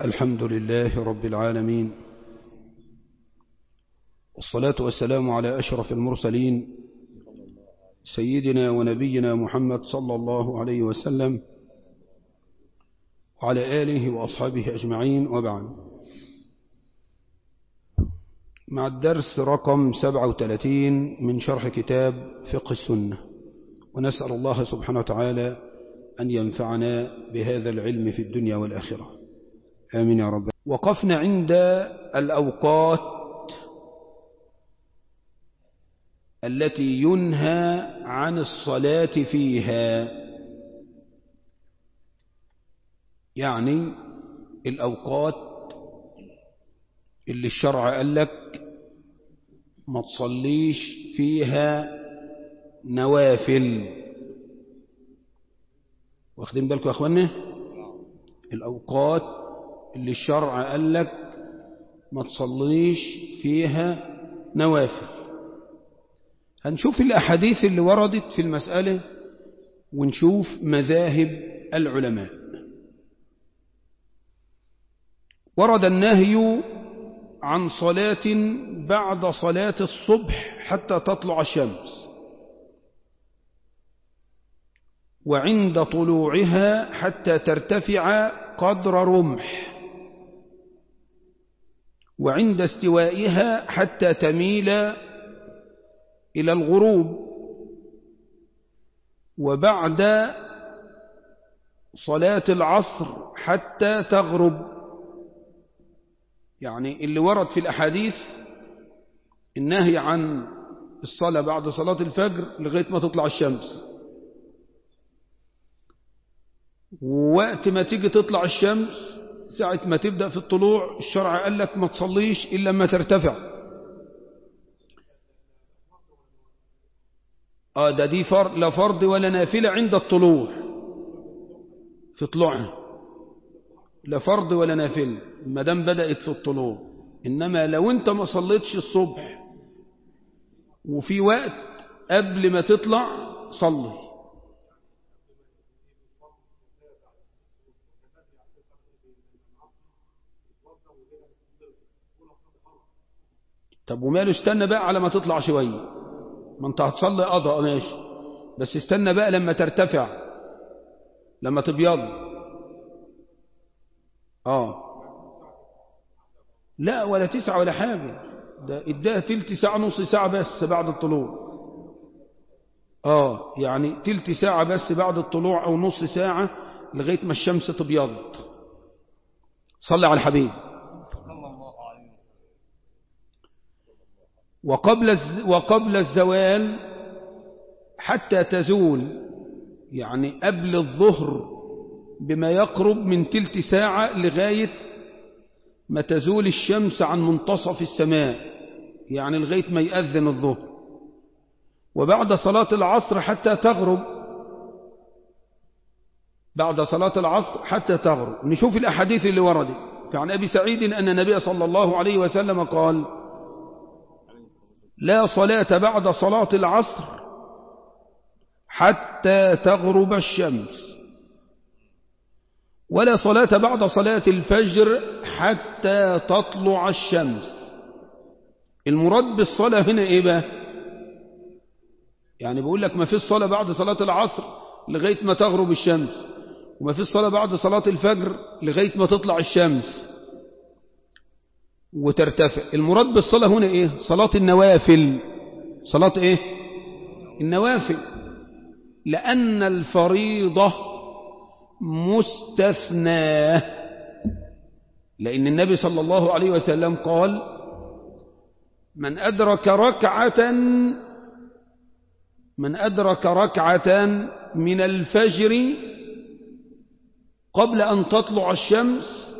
الحمد لله رب العالمين والصلاة والسلام على أشرف المرسلين سيدنا ونبينا محمد صلى الله عليه وسلم وعلى آله وأصحابه أجمعين وبعد مع الدرس رقم 37 من شرح كتاب فقه السنة ونسأل الله سبحانه وتعالى أن ينفعنا بهذا العلم في الدنيا والآخرة آمين يا رب وقفنا عند الأوقات التي ينهى عن الصلاة فيها يعني الأوقات اللي الشرع قال لك ما تصليش فيها نوافل واخدين بالكم يا أخوانا الأوقات اللي الشرع قال لك ما تصليش فيها نوافل هنشوف الأحاديث اللي وردت في المسألة ونشوف مذاهب العلماء ورد النهي عن صلاة بعد صلاة الصبح حتى تطلع الشمس وعند طلوعها حتى ترتفع قدر رمح وعند استوائها حتى تميل إلى الغروب وبعد صلاة العصر حتى تغرب يعني اللي ورد في الأحاديث النهي عن الصلاة بعد صلاة الفجر لغاية ما تطلع الشمس ووقت ما تيجي تطلع الشمس ساعة ما تبدأ في الطلوع الشرع قال لك ما تصليش إلا ما ترتفع آه ده دي فرض لا فرض ولا نافلة عند الطلوع في طلوعها لا فرض ولا نافلة ما دام بدأت في الطلوع إنما لو أنت ما صليتش الصبح وفي وقت قبل ما تطلع صلي طب وماله استنى بقى على ما تطلع شوية ما انت هتصلي قضاء ماشي بس استنى بقى لما ترتفع لما تبيض اه لا ولا تسعة ولا حاجة ده اداها تلت ساعة نص ساعة بس بعد الطلوع اه يعني تلت ساعة بس بعد الطلوع او نص ساعة لغاية ما الشمس تبيض صلي على الحبيب وقبل وقبل الزوال حتى تزول يعني قبل الظهر بما يقرب من تلت ساعة لغاية ما تزول الشمس عن منتصف السماء يعني لغاية ما يأذن الظهر وبعد صلاة العصر حتى تغرب بعد صلاة العصر حتى تغرب نشوف الأحاديث اللي وردت فعن أبي سعيد أن النبي صلى الله عليه وسلم قال لا صلاة بعد صلاة العصر حتى تغرب الشمس ولا صلاة بعد صلاة الفجر حتى تطلع الشمس المراد بالصلاة هنا ايه بقى يعني بيقول لك ما في الصلاة بعد صلاة العصر لغاية ما تغرب الشمس وما في الصلاة بعد صلاة الفجر لغاية ما تطلع الشمس وترتفع المراد بالصلاة هنا ايه صلاة النوافل صلاة ايه النوافل لأن الفريضة مستثنى لأن النبي صلى الله عليه وسلم قال من أدرك ركعة من أدرك ركعة من الفجر قبل أن تطلع الشمس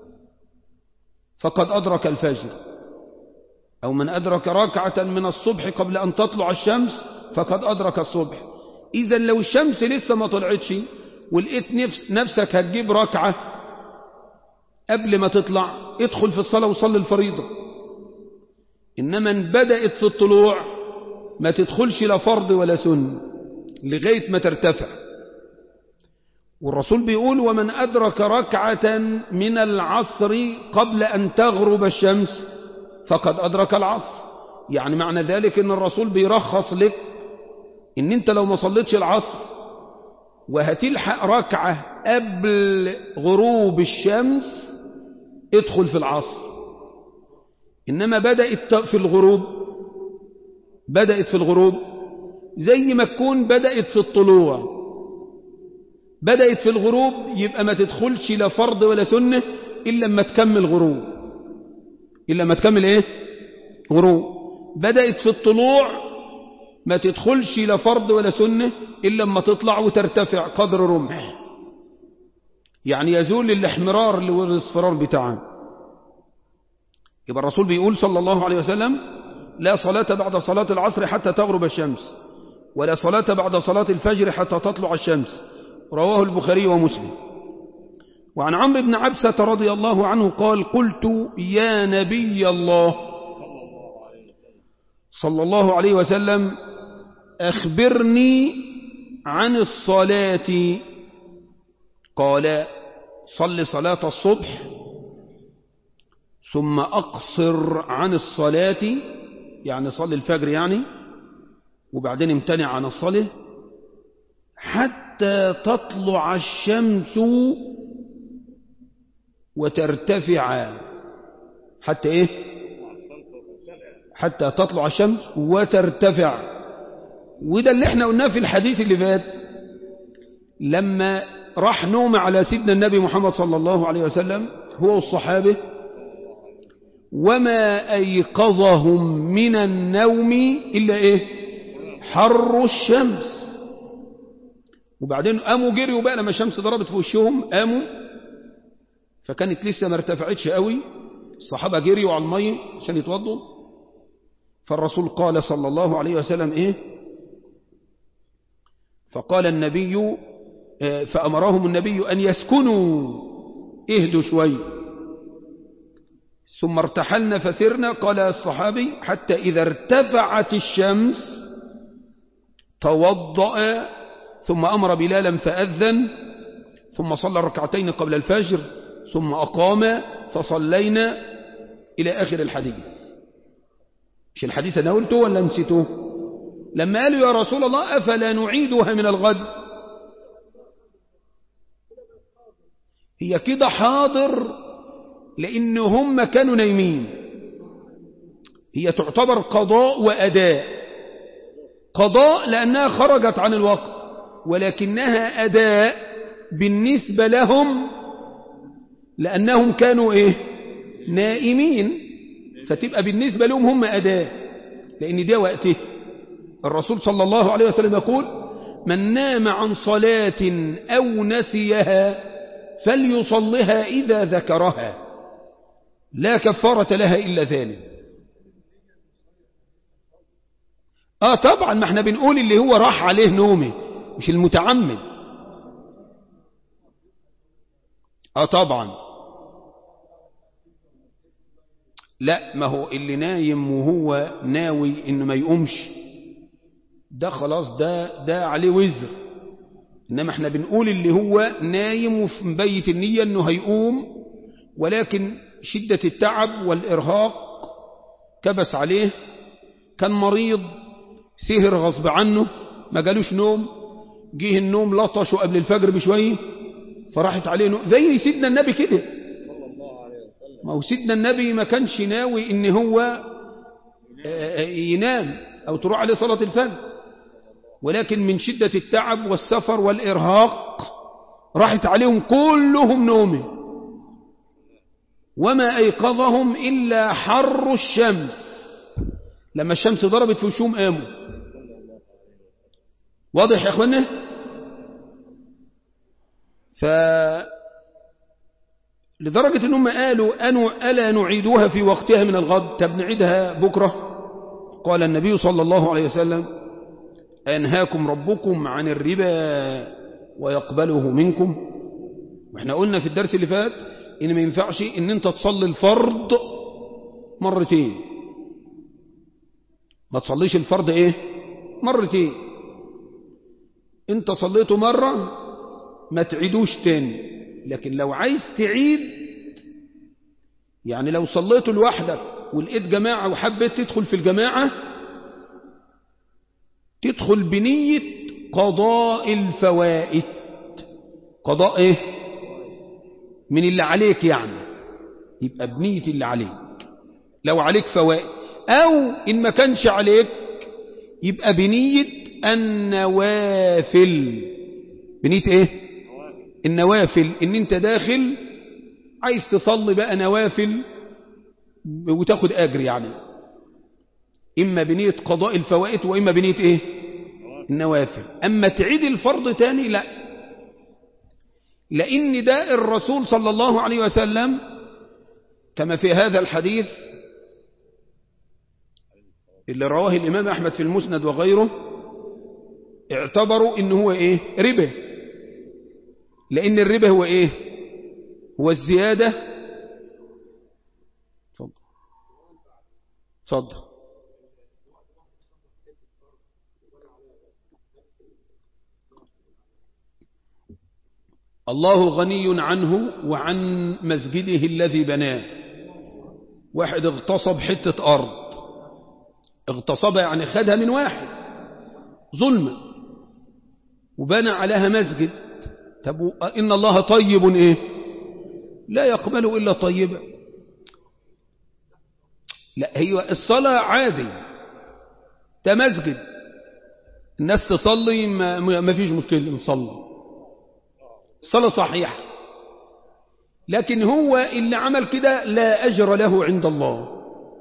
فقد أدرك الفجر أو من أدرك ركعة من الصبح قبل أن تطلع الشمس فقد أدرك الصبح إذا لو الشمس لسه ما طلعتش ولقيت نفس نفسك هتجيب ركعة قبل ما تطلع ادخل في الصلاة وصلي الفريضة إنما ان بدأت في الطلوع ما تدخلش لا فرض ولا سن لغاية ما ترتفع والرسول بيقول ومن أدرك ركعة من العصر قبل أن تغرب الشمس فقد أدرك العصر يعني معنى ذلك أن الرسول بيرخص لك أن أنت لو ما صليتش العصر وهتلحق ركعة قبل غروب الشمس ادخل في العصر إنما بدأت في الغروب بدأت في الغروب زي ما تكون بدأت في الطلوع بدأت في الغروب يبقى ما تدخلش لا فرض ولا سنة إلا لما تكمل غروب إلا لما تكمل إيه غروب بدأت في الطلوع ما تدخلش لا فرض ولا سنة إلا لما تطلع وترتفع قدر رمح يعني يزول الاحمرار اللي هو الاصفرار بتاعه يبقى الرسول بيقول صلى الله عليه وسلم لا صلاة بعد صلاة العصر حتى تغرب الشمس ولا صلاة بعد صلاة الفجر حتى تطلع الشمس رواه البخاري ومسلم وعن عمرو بن عبسة رضي الله عنه قال قلت يا نبي الله صلى الله عليه وسلم أخبرني عن الصلاة قال صل صلاة الصبح ثم أقصر عن الصلاة يعني صل الفجر يعني وبعدين امتنع عن الصلاة حتى تطلع الشمس وترتفع حتى ايه حتى تطلع الشمس وترتفع وده اللي احنا قلناه في الحديث اللي فات لما راح نوم على سيدنا النبي محمد صلى الله عليه وسلم هو والصحابة وما أيقظهم من النوم إلا إيه حر الشمس وبعدين قاموا جريوا بقى لما الشمس ضربت في وشهم قاموا فكانت لسه ما ارتفعتش قوي الصحابة جريوا على المية عشان يتوضوا فالرسول قال صلى الله عليه وسلم إيه فقال النبي فأمرهم النبي أن يسكنوا اهدوا شوي ثم ارتحلنا فسرنا قال الصحابي حتى إذا ارتفعت الشمس توضأ ثم أمر بلالا فأذن ثم صلى ركعتين قبل الفجر ثم أقام فصلينا إلى آخر الحديث مش الحديث أنا قلته ولا نسيته لما قالوا يا رسول الله أفلا نعيدها من الغد هي كده حاضر لأن هم كانوا نايمين هي تعتبر قضاء وأداء قضاء لأنها خرجت عن الوقت ولكنها أداء بالنسبة لهم لأنهم كانوا إيه نائمين فتبقى بالنسبة لهم هم أداء لأن ده وقته الرسول صلى الله عليه وسلم يقول من نام عن صلاة أو نسيها فليصلها إذا ذكرها لا كفارة لها إلا ذلك آه طبعا ما احنا بنقول اللي هو راح عليه نومه مش المتعمد آه طبعا لا ما هو اللي نايم وهو ناوي انه ما يقومش ده خلاص ده ده عليه وزر إنما احنا بنقول اللي هو نايم وفي مبيت النية أنه هيقوم ولكن شدة التعب والإرهاق كبس عليه كان مريض سهر غصب عنه ما جالوش نوم جه النوم لطشه قبل الفجر بشوية فراحت عليه نوم زي سيدنا النبي كده ما هو سيدنا النبي ما كانش ناوي ان هو ينام او تروح عليه صلاة الفجر ولكن من شدة التعب والسفر والإرهاق راحت عليهم كلهم نومه وما أيقظهم إلا حر الشمس لما الشمس ضربت في وشهم قاموا واضح يا أخوانا ف لدرجة أنهم قالوا أنو ألا نعيدوها في وقتها من الغد طب نعيدها بكرة قال النبي صلى الله عليه وسلم أنهاكم ربكم عن الربا ويقبله منكم واحنا قلنا في الدرس اللي فات ان ما ينفعش ان انت تصلي الفرض مرتين ما تصليش الفرض ايه مرتين انت صليته مرة ما تعيدوش تاني لكن لو عايز تعيد يعني لو صليت لوحدك ولقيت جماعة وحبيت تدخل في الجماعة تدخل بنية قضاء الفوائد قضاء ايه من اللي عليك يعني يبقى بنية اللي عليك لو عليك فوائد او ان ما كانش عليك يبقى بنية النوافل بنية ايه النوافل ان انت داخل عايز تصلي بقى نوافل وتاخد اجر يعني اما بنية قضاء الفوائد واما بنية ايه النوافل اما تعيد الفرض تاني لا لان ده الرسول صلى الله عليه وسلم كما في هذا الحديث اللي رواه الامام احمد في المسند وغيره اعتبروا ان هو ايه ربا لان الربا هو ايه هو الزيادة تفضل تفضل الله غني عنه وعن مسجده الذي بناه واحد اغتصب حتة أرض اغتصبها يعني خدها من واحد ظلمة وبنى عليها مسجد طب إن الله طيب إيه لا يقبل إلا طيبا لا هي الصلاة عادي ده مسجد الناس تصلي ما, ما فيش مشكلة نصلي الصلاة صحيحة لكن هو اللي عمل كده لا أجر له عند الله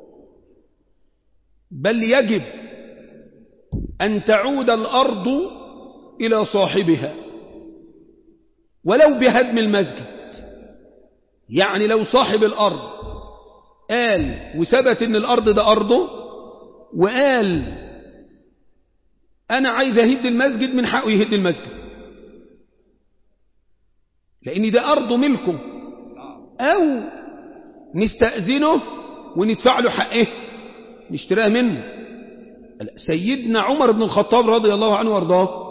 بل يجب أن تعود الأرض إلى صاحبها ولو بهدم المسجد يعني لو صاحب الأرض قال وثبت ان الأرض ده أرضه وقال أنا عايز أهد المسجد من حقه يهد المسجد لأن ده أرضه ملكه أو نستأذنه وندفع له حقه نشتريها منه سيدنا عمر بن الخطاب رضي الله عنه وارضاه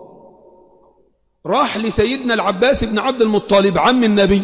راح لسيدنا العباس بن عبد المطلب عم النبي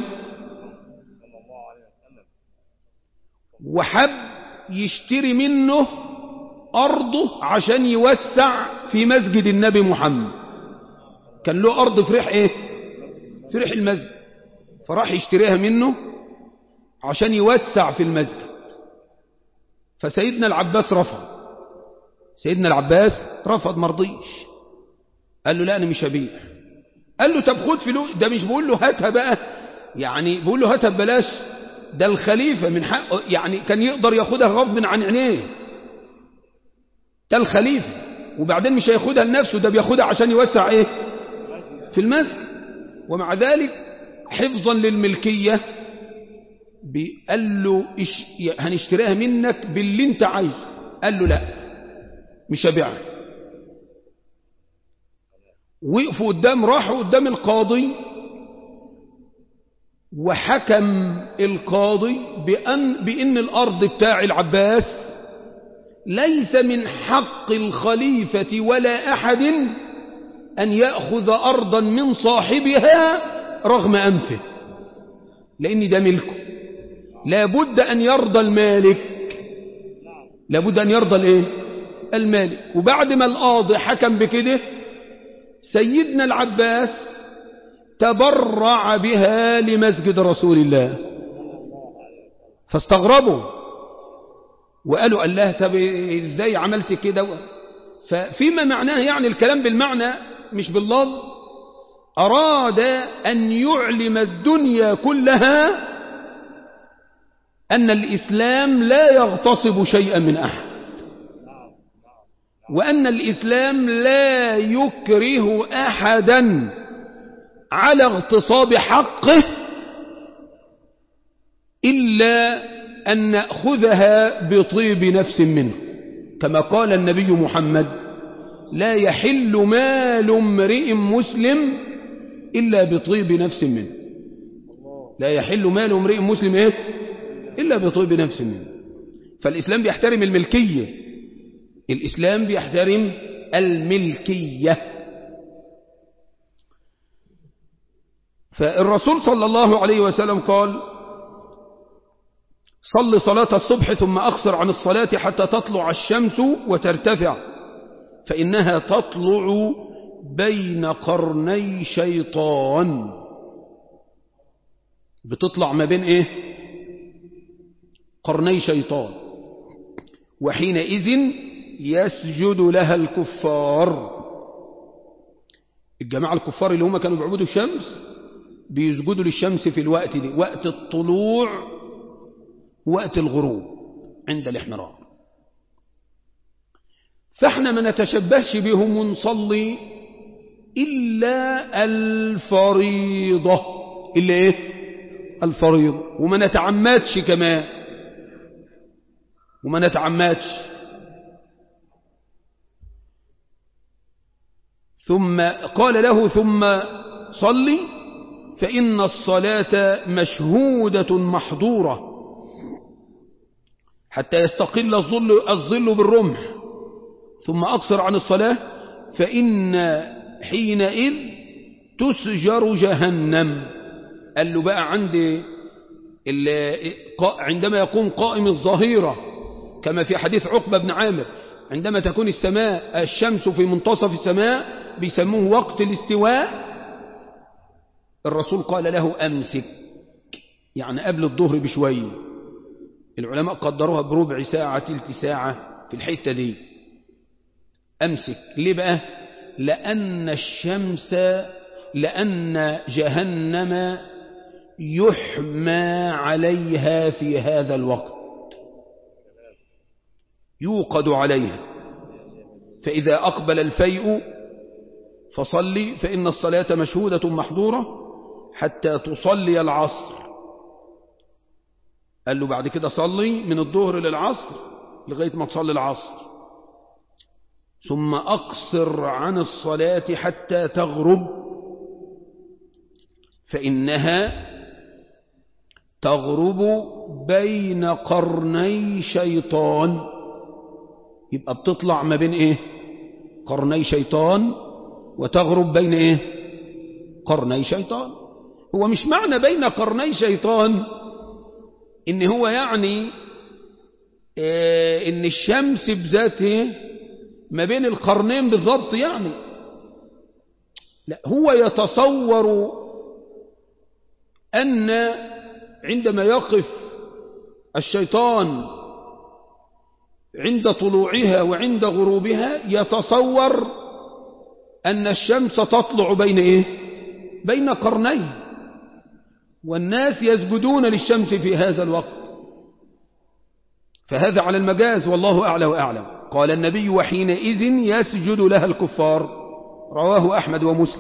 وحب يشتري منه أرضه عشان يوسع في مسجد النبي محمد كان له أرض في ريح إيه في ريح المسجد فراح يشتريها منه عشان يوسع في المسجد فسيدنا العباس رفض سيدنا العباس رفض مرضيش قال له لا أنا مش هبيع قال له طب خد فلوس ده مش بقول له هاتها بقى يعني بقول له هاتها ببلاش ده الخليفة من حقه يعني كان يقدر ياخدها غصب عن عينيه ده الخليفة وبعدين مش هياخدها لنفسه ده بياخدها عشان يوسع ايه في المسجد ومع ذلك حفظا للملكية قال له هنشتريها منك باللي انت عايزه قال له لا مش هبيعها وقفوا قدام راحوا قدام القاضي وحكم القاضي بأن, بأن الأرض بتاع العباس ليس من حق الخليفة ولا أحد أن يأخذ أرضا من صاحبها رغم أنفه لأن ده ملكه لابد أن يرضى المالك لابد أن يرضى الايه المالك وبعد ما القاضي حكم بكده سيدنا العباس تبرع بها لمسجد رسول الله فاستغربوا وقالوا الله طب ازاي عملت كده ففيما معناه يعني الكلام بالمعنى مش باللفظ أراد أن يعلم الدنيا كلها أن الإسلام لا يغتصب شيئا من أحد وأن الإسلام لا يكره أحدا على اغتصاب حقه إلا أن نأخذها بطيب نفس منه كما قال النبي محمد لا يحل مال امرئ مسلم إلا بطيب نفس منه لا يحل مال امرئ مسلم إيه؟ إلا بطيب نفس منه فالإسلام بيحترم الملكية الإسلام بيحترم الملكية فالرسول صلى الله عليه وسلم قال صل صلاة الصبح ثم أقصر عن الصلاة حتى تطلع الشمس وترتفع فإنها تطلع بين قرني شيطان بتطلع ما بين إيه قرني شيطان وحينئذ يسجد لها الكفار الجماعة الكفار اللي هم كانوا بيعبدوا الشمس بيسجدوا للشمس في الوقت دي وقت الطلوع وقت الغروب عند الاحمرار فاحنا ما نتشبهش بهم ونصلي إلا الفريضة إلا إيه الفريضة وما نتعمدش كمان وما نتعمدش ثم قال له ثم صلي فإن الصلاة مشهودة محظورة حتى يستقل الظل, الظل بالرمح ثم أقصر عن الصلاة فإن حينئذ تسجر جهنم قال له بقى عندي عندما يقوم قائم الظهيرة كما في حديث عقبة بن عامر عندما تكون السماء الشمس في منتصف السماء بيسموه وقت الاستواء الرسول قال له أمسك يعني قبل الظهر بشوية العلماء قدروها بربع ساعة تلت ساعة في الحتة دي أمسك ليه بقى لأن الشمس لأن جهنم يحمى عليها في هذا الوقت يوقد عليها فإذا أقبل الفيء فصلي فإن الصلاة مشهودة محظورة حتى تصلي العصر قال له بعد كده صلي من الظهر للعصر لغاية ما تصلي العصر ثم أقصر عن الصلاة حتى تغرب فإنها تغرب بين قرني شيطان يبقى بتطلع ما بين ايه قرني شيطان وتغرب بين ايه قرني شيطان هو مش معنى بين قرني شيطان ان هو يعني إيه ان الشمس بذاته ما بين القرنين بالضبط يعني لا هو يتصور أن عندما يقف الشيطان عند طلوعها وعند غروبها يتصور أن الشمس تطلع بين إيه؟ بين قرنين والناس يسجدون للشمس في هذا الوقت فهذا على المجاز والله أعلى وأعلم قال النبي وحينئذ يسجد لها الكفار رواه أحمد ومسلم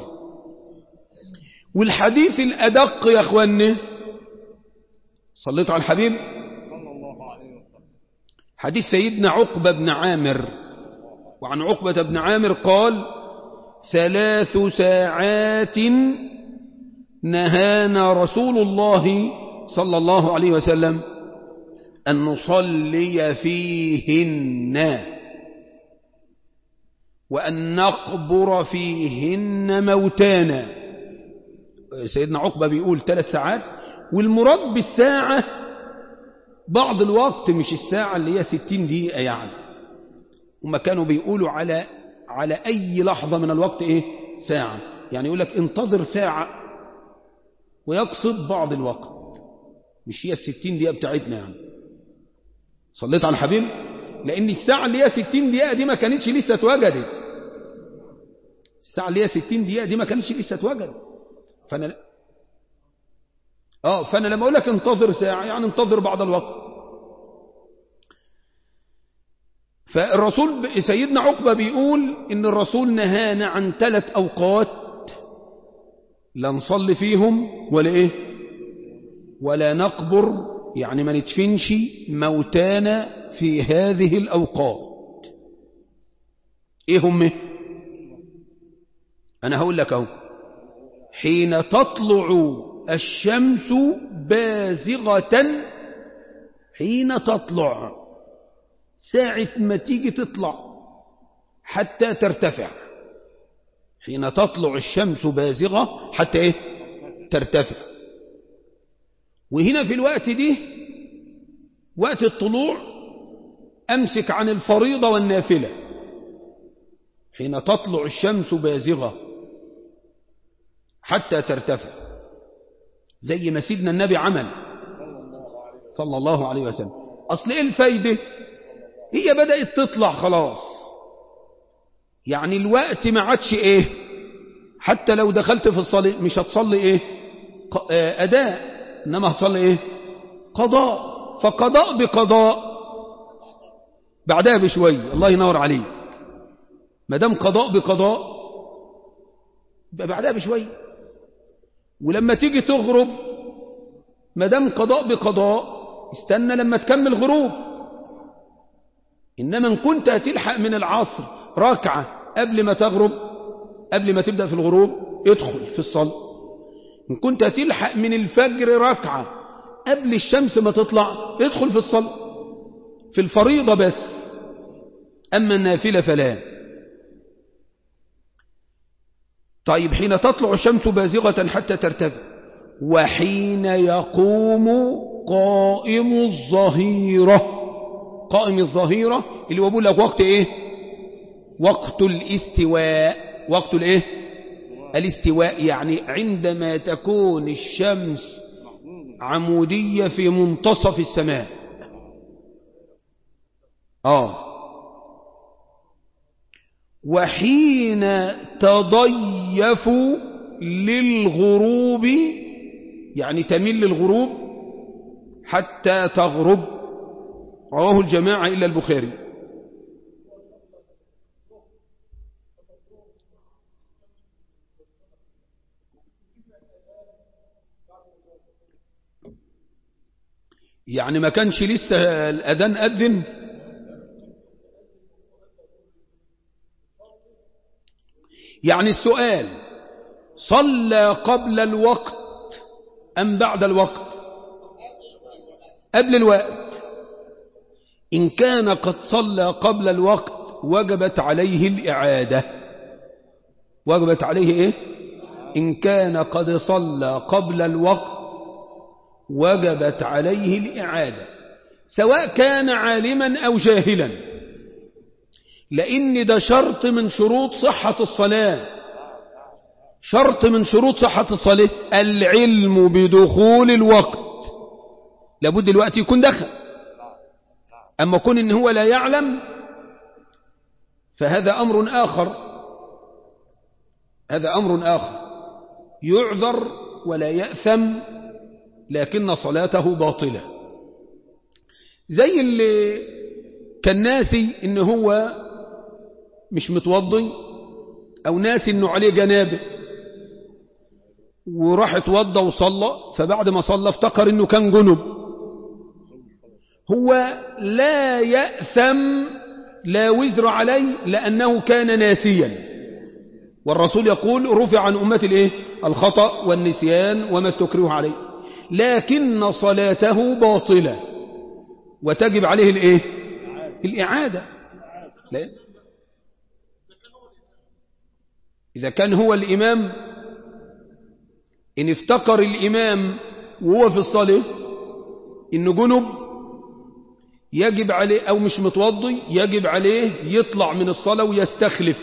والحديث الأدق يا أخواني صليت على الحبيب حديث سيدنا عقبة بن عامر وعن عقبة بن عامر قال ثلاث ساعات نهانا رسول الله صلى الله عليه وسلم أن نصلي فيهن وأن نقبر فيهن موتانا سيدنا عقبة بيقول ثلاث ساعات والمراد بالساعة بعض الوقت مش الساعة اللي هي ستين دقيقة يعني هم كانوا بيقولوا على على أي لحظة من الوقت إيه ساعة يعني يقول لك انتظر ساعة ويقصد بعض الوقت مش هي الستين دقيقة بتاعتنا يعني صليت على الحبيب لأن الساعة اللي هي ستين دقيقة دي ما كانتش لسه اتوجدت الساعة اللي هي ستين دقيقة دي ما كانتش لسه اتوجدت فأنا اه فأنا لما أقول لك انتظر ساعة يعني انتظر بعض الوقت فالرسول سيدنا عقبة بيقول إن الرسول نهانا عن ثلاث أوقات لا نصلي فيهم ولا إيه ولا نقبر يعني ما ندفنش موتانا في هذه الأوقات إيه هم أنا هقول لك أهو حين تطلع الشمس بازغة حين تطلع ساعة ما تيجي تطلع حتى ترتفع حين تطلع الشمس بازغة حتى إيه ترتفع وهنا في الوقت دي وقت الطلوع أمسك عن الفريضة والنافلة حين تطلع الشمس بازغة حتى ترتفع زي ما سيدنا النبي عمل صلى الله عليه وسلم أصل إيه الفايدة هي بدأت تطلع خلاص يعني الوقت ما عادش إيه حتى لو دخلت في الصلاة مش هتصلي إيه أداء إنما هتصلي إيه قضاء فقضاء بقضاء بعدها بشوية الله ينور عليك ما دام قضاء بقضاء يبقى بعدها بشوية ولما تيجي تغرب ما دام قضاء بقضاء استنى لما تكمل غروب إنما إن كنت هتلحق من العصر ركعة قبل ما تغرب قبل ما تبدأ في الغروب ادخل في الصلاة إن كنت هتلحق من الفجر ركعة قبل الشمس ما تطلع ادخل في الصلاة في الفريضة بس أما النافلة فلا طيب حين تطلع الشمس بازغة حتى ترتفع وحين يقوم قائم الظهيرة قائم الظهيرة اللي هو بقول لك وقت ايه وقت الاستواء وقت الايه الاستواء يعني عندما تكون الشمس عمودية في منتصف السماء آه وحين تضيف للغروب يعني تميل للغروب حتى تغرب رواه الجماعة إلا البخاري يعني ما كانش لسه الأذان أذن يعني السؤال صلى قبل الوقت أم بعد الوقت قبل الوقت إن كان قد صلى قبل الوقت وجبت عليه الإعادة وجبت عليه إيه إن كان قد صلى قبل الوقت وجبت عليه الإعادة سواء كان عالما أو جاهلا لأن ده شرط من شروط صحة الصلاة شرط من شروط صحة الصلاة العلم بدخول الوقت لابد الوقت يكون دخل أما كون إن هو لا يعلم فهذا أمر آخر هذا أمر آخر يعذر ولا يأثم لكن صلاته باطلة زي اللي كان ناسي إن هو مش متوضي أو ناسي إنه عليه جنابه وراح اتوضى وصلى فبعد ما صلى افتكر إنه كان جنب هو لا يأثم لا وزر عليه لأنه كان ناسيا والرسول يقول رفع عن أمة الإيه؟ الخطأ والنسيان وما استكره عليه لكن صلاته باطلة وتجب عليه الإيه؟ الإعادة لأن إذا كان هو الإمام إن افتكر الإمام وهو في الصلاة إنه جنب يجب عليه أو مش متوضي يجب عليه يطلع من الصلاة ويستخلف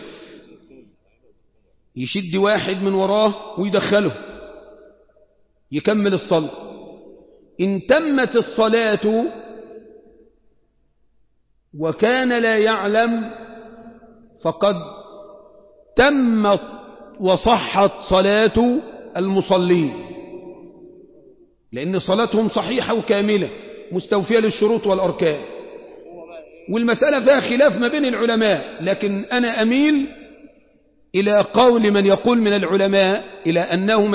يشد واحد من وراه ويدخله يكمل الصلاة إن تمت الصلاة وكان لا يعلم فقد تمت وصحت صلاة المصلين لأن صلاتهم صحيحة وكاملة مستوفية للشروط والأركان والمسألة فيها خلاف ما بين العلماء لكن أنا أميل إلى قول من يقول من العلماء إلى أنه